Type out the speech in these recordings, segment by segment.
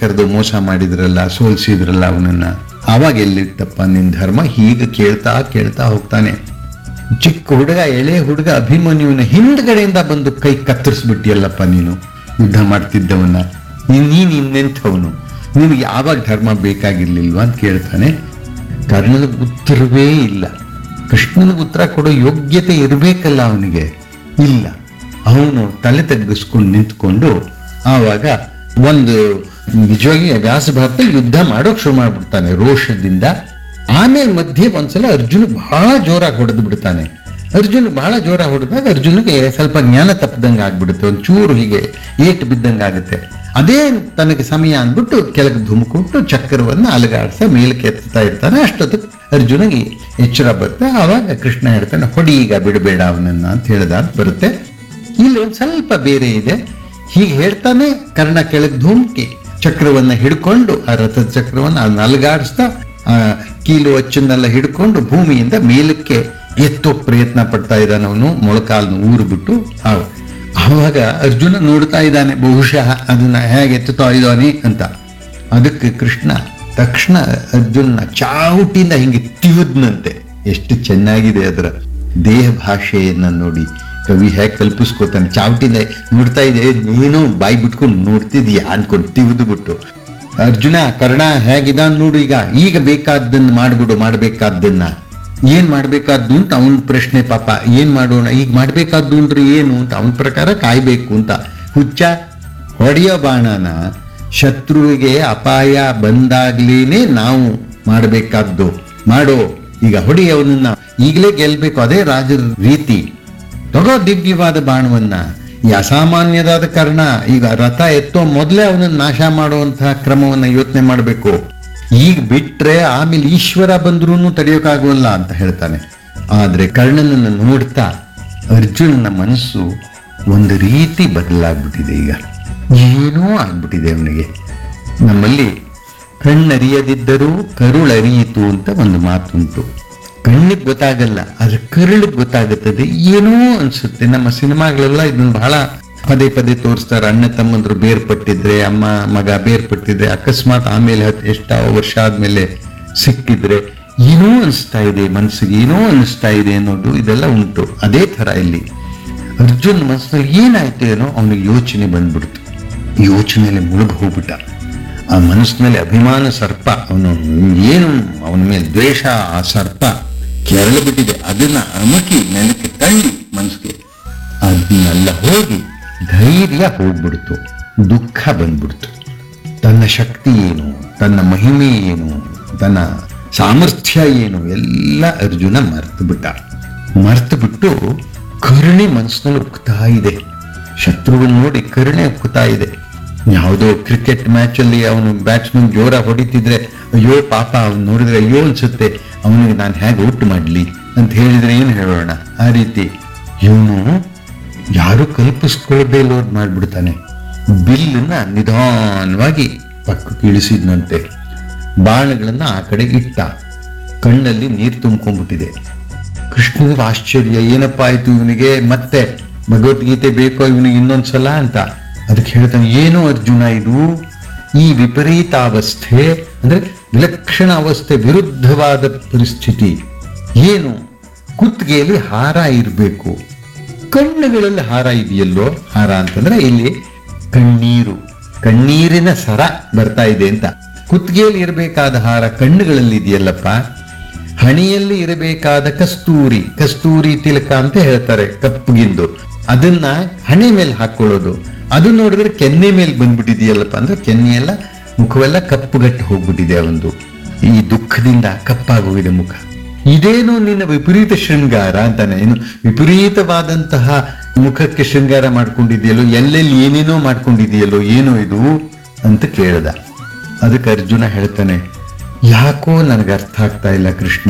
ಕರೆದು ಮೋಸ ಮಾಡಿದ್ರಲ್ಲ ಸೋಲ್ಸಿದ್ರಲ್ಲ ಅವನನ್ನ ಆವಾಗ ಎಲ್ಲಿತ್ತಪ್ಪ ನಿನ್ ಧರ್ಮ ಹೀಗೆ ಕೇಳ್ತಾ ಕೇಳ್ತಾ ಹೋಗ್ತಾನೆ ಚಿಕ್ಕ ಹುಡುಗ ಎಳೆ ಹುಡುಗ ಅಭಿಮನ್ಯುವಿನ ಹಿಂದ್ಗಡೆಯಿಂದ ಬಂದು ಕೈ ಕತ್ತರಿಸ್ಬಿಟ್ಟಿಯಲ್ಲಪ್ಪ ನೀನು ಯುದ್ಧ ಮಾಡ್ತಿದ್ದವನ್ನ ನೀನ್ ನೀನ್ ಇನ್ನೆಂಥವನು ನಿನಗೆ ಯಾವಾಗ ಧರ್ಮ ಬೇಕಾಗಿರ್ಲಿಲ್ವಾ ಅಂತ ಕೇಳ್ತಾನೆ ಕರ್ಣನ ಉತ್ತರವೇ ಇಲ್ಲ ಕೃಷ್ಣನಿಗೆ ಉತ್ತರ ಕೊಡೋ ಯೋಗ್ಯತೆ ಇರಬೇಕಲ್ಲ ಅವನಿಗೆ ಇಲ್ಲ ಅವನು ತಲೆ ತಗ್ಗಿಸ್ಕೊಂಡು ನಿಂತ್ಕೊಂಡು ಆವಾಗ ಒಂದು ನಿಜವಾಗಿ ವ್ಯಾಸ ಭಾರತ ಯುದ್ಧ ಮಾಡೋಕ್ ಶುರು ಮಾಡ್ಬಿಡ್ತಾನೆ ರೋಷದಿಂದ ಆಮೇಲೆ ಮಧ್ಯೆ ಒಂದ್ಸಲ ಅರ್ಜುನ್ ಬಹಳ ಜೋರಾಗಿ ಹೊಡೆದು ಬಿಡ್ತಾನೆ ಅರ್ಜುನ್ ಬಹಳ ಜೋರ ಹೊಡೆದಾಗ ಅರ್ಜುನ್ಗೆ ಸ್ವಲ್ಪ ಜ್ಞಾನ ತಪ್ಪದಂಗೆ ಆಗ್ಬಿಡುತ್ತೆ ಒಂದು ಚೂರು ಹೀಗೆ ಏಟು ಬಿದ್ದಂಗೆ ಆಗುತ್ತೆ ಅದೇ ತನಗೆ ಸಮಯ ಅಂದ್ಬಿಟ್ಟು ಕೆಳಗೆ ಧುಮುಕೊಟ್ಟು ಚಕ್ರವನ್ನ ಅಲಗಾಡ್ಸ ಮೇಲಕ್ಕೆ ಎತ್ತಾ ಇರ್ತಾನೆ ಅಷ್ಟೊತ್ತಿಗೆ ಅರ್ಜುನಿಗೆ ಎಚ್ಚರ ಬರುತ್ತೆ ಆವಾಗ ಕೃಷ್ಣ ಹೇಳ್ತಾನೆ ಹೊಡಿ ಈಗ ಬಿಡಬೇಡ ಅವನನ್ನ ಅಂತ ಹೇಳ್ದ ಅಂತ ಬರುತ್ತೆ ಇಲ್ಲಿ ಒಂದ್ ಸ್ವಲ್ಪ ಬೇರೆ ಇದೆ ಹೀಗೆ ಹೇಳ್ತಾನೆ ಕರ್ಣ ಕೆಳಗೆ ಧುಮುಕಿ ಚಕ್ರವನ್ನ ಹಿಡ್ಕೊಂಡು ಆ ರಥದ ಚಕ್ರವನ್ನ ಅದನ್ನ ಅಲಗಾಡಿಸ್ತಾ ಆ ಕೀಲು ಅಚ್ಚನ್ನೆಲ್ಲ ಹಿಡ್ಕೊಂಡು ಭೂಮಿಯಿಂದ ಮೇಲಕ್ಕೆ ಎತ್ತೋ ಪ್ರಯತ್ನ ಪಡ್ತಾ ಇದ್ದಾನೆ ಅವನು ಮೊಳಕಾಲ್ನ ಊರು ಬಿಟ್ಟು ಆ- ಆವಾಗ ಅರ್ಜುನ ನೋಡ್ತಾ ಇದ್ದಾನೆ ಬಹುಶಃ ಅದನ್ನ ಹೇಗೆ ಎತ್ತುತ್ತಾ ಇದ್ದಾನೆ ಅಂತ ಅದಕ್ಕೆ ಕೃಷ್ಣ ತಕ್ಷಣ ಅರ್ಜುನ ಚಾವುಟಿಯಿಂದ ಹಿಂಗೆ ತಿವಿದ್ನಂತೆ ಎಷ್ಟು ಚೆನ್ನಾಗಿದೆ ಅದರ ದೇಹ ಭಾಷೆಯನ್ನ ನೋಡಿ ಕವಿ ಹೇಗೆ ಕಲ್ಪಿಸ್ಕೋತಾನೆ ಚಾವುಟಿಂದ ನೋಡ್ತಾ ಇದೆ ನೀನು ಬಾಯಿ ಬಿಟ್ಕೊಂಡು ನೋಡ್ತಿದೀಯ ಅನ್ಕೊಂಡು ತಿವಿದು ಬಿಟ್ಟು ಅರ್ಜುನ ಕರ್ಣ ಹೇಗಿದಾನ್ ನೋಡು ಈಗ ಈಗ ಬೇಕಾದ್ದನ್ನ ಮಾಡ್ಬಿಡು ಮಾಡ್ಬೇಕಾದ್ದನ್ನ ಏನ್ ಮಾಡ್ಬೇಕಾದ್ದು ಅಂತ ಅವನ್ ಪ್ರಶ್ನೆ ಪಾಪ ಏನ್ ಮಾಡೋಣ ಈಗ ಮಾಡ್ಬೇಕಾದ್ದು ಅಂದ್ರೆ ಏನು ಅಂತ ಅವನ ಪ್ರಕಾರ ಕಾಯ್ಬೇಕು ಅಂತ ಹುಚ್ಚ ಹೊಡೆಯೋ ಬಾಣನ ಶತ್ರುವಿಗೆ ಅಪಾಯ ಬಂದಾಗ್ಲೇನೆ ನಾವು ಮಾಡಬೇಕಾದ್ದು ಮಾಡೋ ಈಗ ಹೊಡಿ ಅವನನ್ನ ಈಗಲೇ ಗೆಲ್ಬೇಕು ಅದೇ ರಾಜರ ರೀತಿ ತಗೋ ದಿವ್ಯವಾದ ಬಾಣವನ್ನ ಈ ಅಸಾಮಾನ್ಯದಾದ ಕಾರಣ ಈಗ ರಥ ಎತ್ತೋ ಮೊದಲೇ ಅವನನ್ನ ನಾಶ ಮಾಡುವಂತಹ ಕ್ರಮವನ್ನ ಯೋಚನೆ ಮಾಡಬೇಕು ಈಗ ಬಿಟ್ರೆ ಆಮೇಲೆ ಈಶ್ವರ ಬಂದ್ರೂ ತಡೆಯೋಕ್ಕಾಗೋಲ್ಲ ಅಂತ ಹೇಳ್ತಾನೆ ಆದ್ರೆ ಕರ್ಣನನ್ನ ನೋಡ್ತಾ ಅರ್ಜುನನ ಮನಸ್ಸು ಒಂದು ರೀತಿ ಬದಲಾಗ್ಬಿಟ್ಟಿದೆ ಈಗ ಏನೋ ಆಗ್ಬಿಟ್ಟಿದೆ ಅವನಿಗೆ ನಮ್ಮಲ್ಲಿ ಕಣ್ಣರಿಯದಿದ್ದರೂ ಕರುಳರಿಯಿತು ಅಂತ ಒಂದು ಮಾತುಂಟು ಕಣ್ಣಿಗೆ ಗೊತ್ತಾಗಲ್ಲ ಆದ್ರೆ ಕರುಳಿಗೆ ಗೊತ್ತಾಗುತ್ತದೆ ಏನೋ ಅನ್ಸುತ್ತೆ ನಮ್ಮ ಸಿನಿಮಾಗಳೆಲ್ಲ ಇದನ್ನ ಬಹಳ ಪದೇ ಪದೇ ತೋರಿಸ್ತಾರೆ ಅಣ್ಣ ತಮ್ಮಂದ್ರು ಬೇರ್ಪಟ್ಟಿದ್ರೆ ಅಮ್ಮ ಮಗ ಬೇರ್ಪಟ್ಟಿದ್ರೆ ಅಕಸ್ಮಾತ್ ಆಮೇಲೆ ಹತ್- ಎಷ್ಟೋ ವರ್ಷ ಆದ್ಮೇಲೆ ಸಿಕ್ಕಿದ್ರೆ ಏನೋ ಅನಿಸ್ತಾ ಇದೆ ಮನಸ್ಸಿಗೆ ಏನೋ ಅನಿಸ್ತಾ ಇದೆ ಅನ್ನೋದು ಇದೆಲ್ಲ ಉಂಟು ಅದೇ ತರ ಇಲ್ಲಿ ಅರ್ಜುನ್ ಮನಸ್ಸಿನಲ್ಲಿ ಏನಾಯ್ತು ಏನೋ ಅವನಿಗೆ ಯೋಚನೆ ಬಂದ್ಬಿಡ್ತು ಯೋಚನೆಯಲ್ಲಿ ಮುಳುಗಿ ಹೋಗ್ಬಿಟ್ಟ ಆ ಮನಸ್ಸಿನಲ್ಲಿ ಅಭಿಮಾನ ಸರ್ಪ ಅವನು ಏನು ಅವನ ಮೇಲೆ ದ್ವೇಷ ಆ ಸರ್ಪ ಕೆರಳು ಬಿಟ್ಟಿದೆ ಅದನ್ನ ಅಮಕಿ ನೆಲಕ್ಕೆ ತಳ್ಳಿ ಮನಸ್ಸಿಗೆ ಅದನ್ನೆಲ್ಲ ಹೋಗಿ ಧೈರ್ಯ ಹೋಗ್ಬಿಡ್ತು ದುಃಖ ಬಂದ್ಬಿಡ್ತು ತನ್ನ ಶಕ್ತಿ ಏನು ತನ್ನ ಮಹಿಮೆ ಏನು ತನ್ನ ಸಾಮರ್ಥ್ಯ ಏನು ಎಲ್ಲ ಅರ್ಜುನ ಮರ್ತು ಬಿಟ್ಟ ಮರ್ತು ಬಿಟ್ಟು ಕರುಣೆ ಮನಸ್ಸಿನಲ್ಲಿ ಉಕ್ತಾ ಇದೆ ಶತ್ರುವನ್ನು ನೋಡಿ ಕರುಣೆ ಉಕ್ತಾ ಇದೆ ಯಾವುದೋ ಕ್ರಿಕೆಟ್ ಮ್ಯಾಚ್ ಅಲ್ಲಿ ಅವನು ಬ್ಯಾಟ್ಸ್ಮನ್ ಜೋರ ಹೊಡಿತಿದ್ರೆ ಅಯ್ಯೋ ಪಾಪ ಅವನು ನೋಡಿದ್ರೆ ಅಯ್ಯೋ ಅನ್ಸುತ್ತೆ ಅವನಿಗೆ ನಾನು ಹೇಗೆ ಔಟ್ ಮಾಡ್ಲಿ ಅಂತ ಹೇಳಿದ್ರೆ ಏನು ಹೇಳೋಣ ಆ ರೀತಿ ಇವನು ಯಾರು ಕಲ್ಪಿಸ್ಕೊಳ್ದೇ ಲೋಡ್ ಮಾಡ್ಬಿಡ್ತಾನೆ ಬಿಲ್ಲನ್ನ ನಿಧಾನವಾಗಿ ಪಕ್ಕಕ್ಕೆ ಇಳಿಸಿದ್ನಂತೆ ಬಾಣಗಳನ್ನ ಆ ಕಡೆ ಇಟ್ಟ ಕಣ್ಣಲ್ಲಿ ನೀರು ತುಂಬ್ಕೊಂಡ್ಬಿಟ್ಟಿದೆ ಕೃಷ್ಣನಿಗೆ ಆಶ್ಚರ್ಯ ಏನಪ್ಪ ಆಯ್ತು ಇವನಿಗೆ ಮತ್ತೆ ಭಗವದ್ಗೀತೆ ಬೇಕೋ ಇವನಿಗೆ ಇನ್ನೊಂದ್ಸಲ ಅಂತ ಅದಕ್ಕೆ ಹೇಳ್ತಾನೆ ಏನು ಅರ್ಜುನ ಇದು ಈ ವಿಪರೀತಾವಸ್ಥೆ ಅಂದ್ರೆ ವಿಲಕ್ಷಣ ಅವಸ್ಥೆ ವಿರುದ್ಧವಾದ ಪರಿಸ್ಥಿತಿ ಏನು ಕುತ್ತಿಗೆಯಲ್ಲಿ ಹಾರ ಇರಬೇಕು ಕಣ್ಣುಗಳಲ್ಲಿ ಹಾರ ಇದೆಯಲ್ಲೋ ಹಾರ ಅಂತಂದ್ರೆ ಇಲ್ಲಿ ಕಣ್ಣೀರು ಕಣ್ಣೀರಿನ ಸರ ಬರ್ತಾ ಇದೆ ಅಂತ ಕುತ್ತಿಗೆಯಲ್ಲಿ ಇರಬೇಕಾದ ಹಾರ ಕಣ್ಣುಗಳಲ್ಲಿ ಇದೆಯಲ್ಲಪ್ಪ ಹಣಿಯಲ್ಲಿ ಇರಬೇಕಾದ ಕಸ್ತೂರಿ ಕಸ್ತೂರಿ ತಿಲಕ ಅಂತ ಹೇಳ್ತಾರೆ ಕಪ್ಪುಗಿಂದು ಅದನ್ನ ಹಣೆ ಮೇಲೆ ಹಾಕೊಳ್ಳೋದು ಅದು ನೋಡಿದ್ರೆ ಕೆನ್ನೆ ಮೇಲೆ ಬಂದ್ಬಿಟ್ಟಿದೆಯಲ್ಲಪ್ಪ ಅಂದ್ರೆ ಕೆನ್ನೆ ಎಲ್ಲ ಮುಖವೆಲ್ಲ ಕಪ್ಪುಗಟ್ಟಿ ಹೋಗ್ಬಿಟ್ಟಿದೆ ಒಂದು ಈ ದುಃಖದಿಂದ ಕಪ್ಪಾಗೋಗಿದೆ ಮುಖ ಇದೇನು ನಿನ್ನ ವಿಪರೀತ ಶೃಂಗಾರ ಅಂತಾನೆ ಏನು ವಿಪರೀತವಾದಂತಹ ಮುಖಕ್ಕೆ ಶೃಂಗಾರ ಮಾಡ್ಕೊಂಡಿದೆಯಲ್ಲೋ ಎಲ್ಲೆಲ್ಲಿ ಏನೇನೋ ಮಾಡ್ಕೊಂಡಿದೆಯಲ್ಲೋ ಏನೋ ಇದು ಅಂತ ಕೇಳ್ದ ಅದಕ್ಕೆ ಅರ್ಜುನ ಹೇಳ್ತಾನೆ ಯಾಕೋ ನನಗೆ ಅರ್ಥ ಆಗ್ತಾ ಇಲ್ಲ ಕೃಷ್ಣ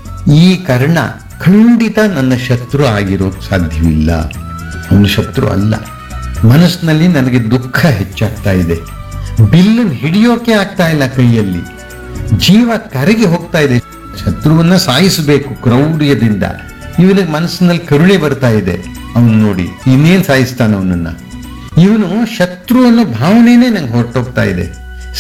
ಈ ಕರ್ಣ ಖಂಡಿತ ನನ್ನ ಶತ್ರು ಆಗಿರೋಕ್ ಸಾಧ್ಯವಿಲ್ಲ ಅವನು ಶತ್ರು ಅಲ್ಲ ಮನಸ್ಸಿನಲ್ಲಿ ನನಗೆ ದುಃಖ ಹೆಚ್ಚಾಗ್ತಾ ಇದೆ ಬಿಲ್ಲನ್ನು ಹಿಡಿಯೋಕೆ ಆಗ್ತಾ ಇಲ್ಲ ಕೈಯಲ್ಲಿ ಜೀವ ಕರಗಿ ಹೋಗ್ತಾ ಇದೆ ಶತ್ರುವನ್ನ ಸಾಯಿಸಬೇಕು ಕ್ರೌರ್ಯದಿಂದ ಇವನಿಗೆ ಮನಸ್ಸಿನಲ್ಲಿ ಕರುಣೆ ಬರ್ತಾ ಇದೆ ಅವನು ನೋಡಿ ಇನ್ನೇನ್ ಸಾಯಿಸ್ತಾನ ಅವನನ್ನ ಇವನು ಶತ್ರು ಅನ್ನೋ ಭಾವನೆನೇ ನಂಗೆ ಹೊರಟೋಗ್ತಾ ಇದೆ